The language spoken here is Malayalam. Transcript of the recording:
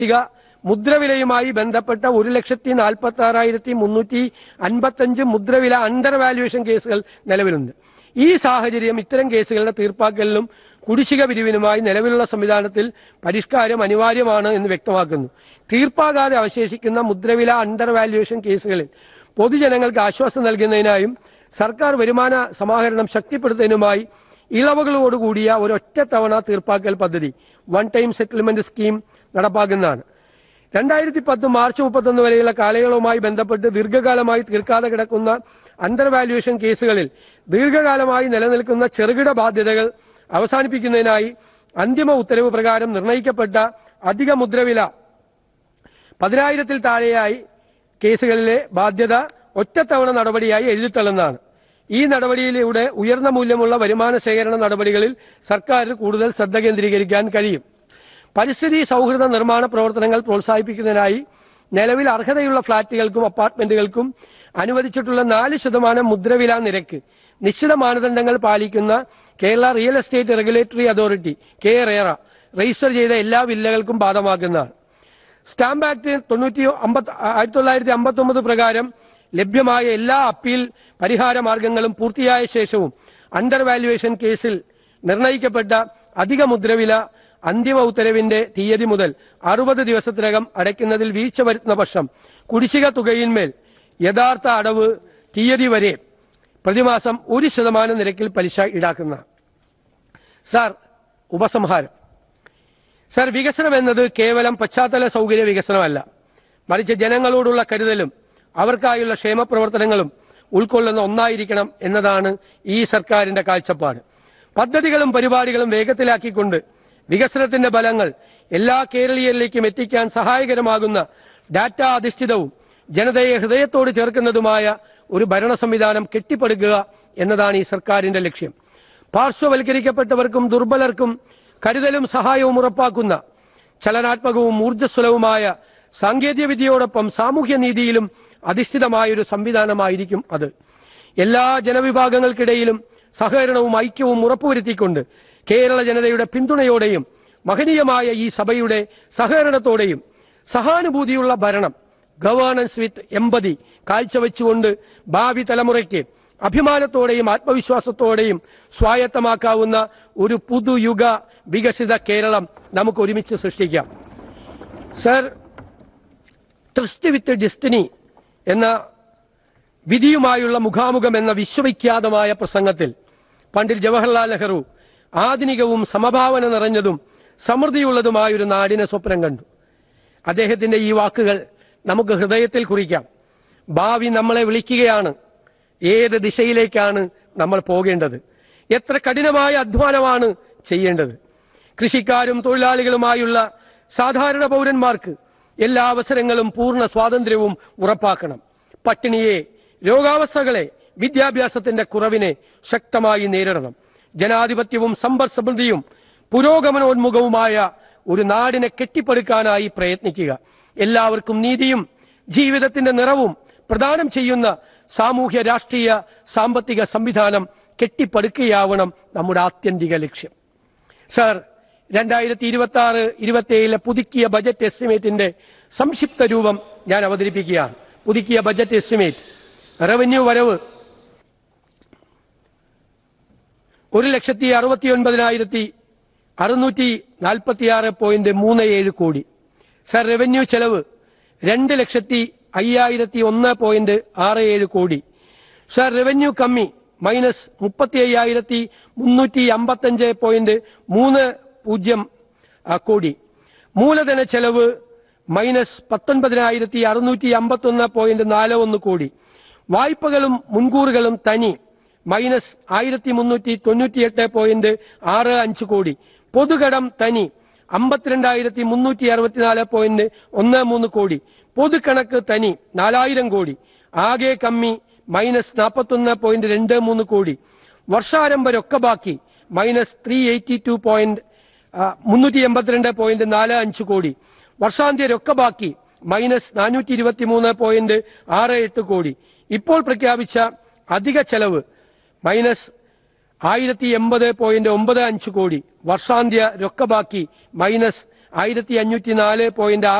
കാർഷിക മുദ്രവിലയുമായി ബന്ധപ്പെട്ട ഒരു ലക്ഷത്തി നാൽപ്പത്തി ആറായിരത്തി മുന്നൂറ്റി അൻപത്തഞ്ച് മുദ്രവില അണ്ടർ വാല്യുവേഷൻ കേസുകൾ നിലവിലുണ്ട് ഈ സാഹചര്യം ഇത്തരം കേസുകളുടെ തീർപ്പാക്കലിനും കുടിശ്ശിക പിരിവിനുമായി നിലവിലുള്ള സംവിധാനത്തിൽ പരിഷ്കാരം അനിവാര്യമാണ് എന്ന് വ്യക്തമാക്കുന്നു തീർപ്പാകാതെ അവശേഷിക്കുന്ന മുദ്രവില അണ്ടർ വാല്യുവേഷൻ കേസുകളിൽ പൊതുജനങ്ങൾക്ക് ആശ്വാസം നൽകുന്നതിനായും സർക്കാർ വരുമാന സമാഹരണം ശക്തിപ്പെടുത്തുന്നതിനുമായി ഇളവുകളോടുകൂടിയ ഒരൊറ്റത്തവണ തീർപ്പാക്കൽ പദ്ധതി വൺ ടൈം സെറ്റിൽമെന്റ് സ്കീം നടപ്പാക്കുന്നതാണ് രണ്ടായിരത്തി പത്ത് മാർച്ച് മുപ്പത്തൊന്ന് വരെയുള്ള കാലയളവുമായി ബന്ധപ്പെട്ട് ദീർഘകാലമായി തീർക്കാതെ കിടക്കുന്ന അണ്ടർ വാല്യുവേഷൻ കേസുകളിൽ ദീർഘകാലമായി നിലനിൽക്കുന്ന ചെറുകിട ബാധ്യതകൾ അവസാനിപ്പിക്കുന്നതിനായി അന്തിമ ഉത്തരവ് പ്രകാരം നിർണയിക്കപ്പെട്ട അധിക മുദ്രവില പതിനായിരത്തിൽ താഴെയായി കേസുകളിലെ ബാധ്യത ഒറ്റത്തവണ നടപടിയായി എഴുതിത്തള്ളുന്നതാണ് ഈ നടപടിയിലൂടെ ഉയർന്ന മൂല്യമുള്ള വരുമാന ശേഖരണ നടപടികളിൽ സർക്കാരിന് കൂടുതൽ ശ്രദ്ധ കേന്ദ്രീകരിക്കാൻ കഴിയും പരിസ്ഥിതി സൗഹൃദ നിർമ്മാണ പ്രവർത്തനങ്ങൾ പ്രോത്സാഹിപ്പിക്കുന്നതിനായി നിലവിൽ അർഹതയുള്ള ഫ്ളാറ്റുകൾക്കും അപ്പാർട്ട്മെന്റുകൾക്കും അനുവദിച്ചിട്ടുള്ള നാല് ശതമാനം മുദ്രവില നിരക്ക് നിശ്ചിത മാനദണ്ഡങ്ങൾ പാലിക്കുന്ന Kerala real estate regulatory authority K RERA register ചെയ്ത എല്ലാ വില്ലകൾക്കും ബാധകമാക്കുന്നതാണ് സ്റ്റാമ്പ് ആക്ട് തൊണ്ണൂറ്റി അമ്പത്തി ആയിരത്തി തൊള്ളായിരത്തി അമ്പത്തി ഒമ്പത് പ്രകാരം ലഭ്യമായ എല്ലാ അപ്പീൽ പരിഹാര മാർഗങ്ങളും പൂർത്തിയായ ശേഷവും അണ്ടർ വാല്യുവേഷൻ കേസിൽ നിർണയിക്കപ്പെട്ട അധിക മുദ്രവില അന്തിമ ഉത്തരവിന്റെ തീയതി മുതൽ അറുപത് ദിവസത്തിനകം അടയ്ക്കുന്നതിൽ വീഴ്ച വരുത്തുന്ന പക്ഷം കുടിശ്ശിക തുകയിന്മേൽ യഥാർത്ഥ അടവ് തീയതി വരെ പ്രതിമാസം ഒരു ശതമാനം നിരക്കിൽ പലിശ ഈടാക്കുന്ന സാർ ഉപസംഹാരം സർ വികസനം എന്നത് കേവലം പശ്ചാത്തല സൗകര്യ വികസനമല്ല മറിച്ച് ജനങ്ങളോടുള്ള കരുതലും അവർക്കായുള്ള ക്ഷേമ പ്രവർത്തനങ്ങളും ഉൾക്കൊള്ളുന്ന ഒന്നായിരിക്കണം എന്നതാണ് ഈ സർക്കാരിന്റെ കാഴ്ചപ്പാട് പദ്ധതികളും പരിപാടികളും വേഗത്തിലാക്കിക്കൊണ്ട് വികസനത്തിന്റെ ഫലങ്ങൾ എല്ലാ കേരളീയരിലേക്കും എത്തിക്കാൻ സഹായകരമാകുന്ന ഡാറ്റ അധിഷ്ഠിതവും ജനതയെ ഹൃദയത്തോട് ചേർക്കുന്നതുമായ ഒരു ഭരണ സംവിധാനം കെട്ടിപ്പടുക്കുക എന്നതാണ് ഈ സർക്കാരിന്റെ ലക്ഷ്യം പാർശ്വവൽക്കരിക്കപ്പെട്ടവർക്കും ദുർബലർക്കും കരുതലും സഹായവും ഉറപ്പാക്കുന്ന ചലനാത്മകവും ഊർജ്ജസ്വലവുമായ സാങ്കേതിക വിദ്യയോടൊപ്പം സാമൂഹ്യ നീതിയിലും അധിഷ്ഠിതമായ ഒരു സംവിധാനമായിരിക്കും അത് എല്ലാ ജനവിഭാഗങ്ങൾക്കിടയിലും സഹകരണവും ഐക്യവും ഉറപ്പുവരുത്തിക്കൊണ്ട് കേരള ജനതയുടെ പിന്തുണയോടെയും മഹനീയമായ ഈ സഭയുടെ സഹകരണത്തോടെയും സഹാനുഭൂതിയുള്ള ഭരണം ഗവേണൻസ് വിത്ത് എമ്പതി കാഴ്ചവെച്ചുകൊണ്ട് ഭാവി തലമുറയ്ക്ക് അഭിമാനത്തോടെയും ആത്മവിശ്വാസത്തോടെയും സ്വായത്തമാക്കാവുന്ന ഒരു പുതുയുഗ വികസിത കേരളം നമുക്ക് ഒരുമിച്ച് സൃഷ്ടിക്കാം സർ ട്രസ്റ്റ് വിത്ത് ഡെസ്റ്റിനി എന്ന വിധിയുമായുള്ള മുഖാമുഖം എന്ന വിശ്വവിഖ്യാതമായ പ്രസംഗത്തിൽ പണ്ഡിറ്റ് ജവഹർലാൽ നെഹ്റു ആധുനികവും സമഭാവന നിറഞ്ഞതും സമൃദ്ധിയുള്ളതുമായ ഒരു നാടിനെ സ്വപ്നം കണ്ടു അദ്ദേഹത്തിന്റെ ഈ വാക്കുകൾ നമുക്ക് ഹൃദയത്തിൽ കുറിക്കാം ഭാവി നമ്മളെ വിളിക്കുകയാണ് ഏത് ദിശയിലേക്കാണ് നമ്മൾ പോകേണ്ടത് എത്ര കഠിനമായ അധ്വാനമാണ് ചെയ്യേണ്ടത് കൃഷിക്കാരും തൊഴിലാളികളുമായുള്ള സാധാരണ പൗരന്മാർക്ക് എല്ലാ അവസരങ്ങളും പൂർണ്ണ സ്വാതന്ത്ര്യവും ഉറപ്പാക്കണം പട്ടിണിയെ രോഗാവസ്ഥകളെ വിദ്യാഭ്യാസത്തിന്റെ കുറവിനെ ശക്തമായി നേരിടണം ജനാധിപത്യവും സമ്പദ് സമൃദ്ധിയും പുരോഗമനോന്മുഖവുമായ ഒരു നാടിനെ കെട്ടിപ്പടുക്കാനായി പ്രയത്നിക്കുക എല്ലാവർക്കും നീതിയും ജീവിതത്തിന്റെ നിറവും പ്രദാനം ചെയ്യുന്ന സാമൂഹ്യ രാഷ്ട്രീയ സാമ്പത്തിക സംവിധാനം കെട്ടിപ്പടുക്കുകയാവണം നമ്മുടെ ആത്യന്തിക ലക്ഷ്യം സർ രണ്ടായിരത്തി ഇരുപത്തി ആറ് ഇരുപത്തിയേഴിലെ പുതുക്കിയ ബജറ്റ് എസ്റ്റിമേറ്റിന്റെ സംക്ഷിപ്ത രൂപം ഞാൻ അവതരിപ്പിക്കുകയാണ് പുതുക്കിയ ബജറ്റ് എസ്റ്റിമേറ്റ് റവന്യൂ വരവ് ഒരു ലക്ഷത്തി അറുപത്തി ഒൻപതിനായിരത്തി അറുന്നൂറ്റി നാൽപ്പത്തിയാറ് പോയിന്റ് മൂന്ന് ഏഴ് കോടി സർ റവന്യൂ ചെലവ് രണ്ട് ലക്ഷത്തി അയ്യായിരത്തി ഒന്ന് പോയിന്റ് ആറ് ഏഴ് കോടി സർ റവന്യൂ കമ്മി മൈനസ് മുപ്പത്തി അയ്യായിരത്തി മുന്നൂറ്റി അമ്പത്തഞ്ച് പോയിന്റ് മൂന്ന് പൂജ്യം ആ, കോടി മൂലധന ചെലവ് മൈനസ് പത്തൊൻപതിനായിരത്തി അറുന്നൂറ്റി അമ്പത്തൊന്ന് പോയിന്റ് നാല് ഒന്ന് കോടി വായ്പകളും മുൻകൂറുകളും തനി മൈനസ് ആയിരത്തി മുന്നൂറ്റി തൊണ്ണൂറ്റിയെട്ട് പോയിന്റ് ആറ് അഞ്ച് കോടി പൊതുകടം തനി അമ്പത്തിരണ്ടായിരത്തി മുന്നൂറ്റി അറുപത്തിനാല് പോയിന്റ് ഒന്ന് മൂന്ന് കോടി പൊതുകണക്ക് തനി നാലായിരം കോടി ആകെ കമ്മി മൈനസ് നാൽപ്പത്തൊന്ന് പോയിന്റ് രണ്ട് മൂന്ന് കോടി വർഷാരംഭ രൊക്കബാക്കി minus three eighty two point മുന്നൂറ്റി എൺപത്തിരണ്ട് പോയിന്റ് നാല് അഞ്ച് കോടി വർഷാന്ത്യ രൊക്കബാക്കി മൈനസ് നാനൂറ്റി ഇരുപത്തി മൂന്ന് പോയിന്റ് ആറ് എട്ട് കോടി ഇപ്പോൾ പ്രഖ്യാപിച്ച അധിക ചെലവ് മൈനസ് ആയിരത്തി എൺപത് പോയിന്റ് ഒമ്പത് അഞ്ച് കോടി വർഷാന്ത്യ രൊക്കബാക്കി മൈനസ് ആയിരത്തി അഞ്ഞൂറ്റി നാല് പോയിന്റ്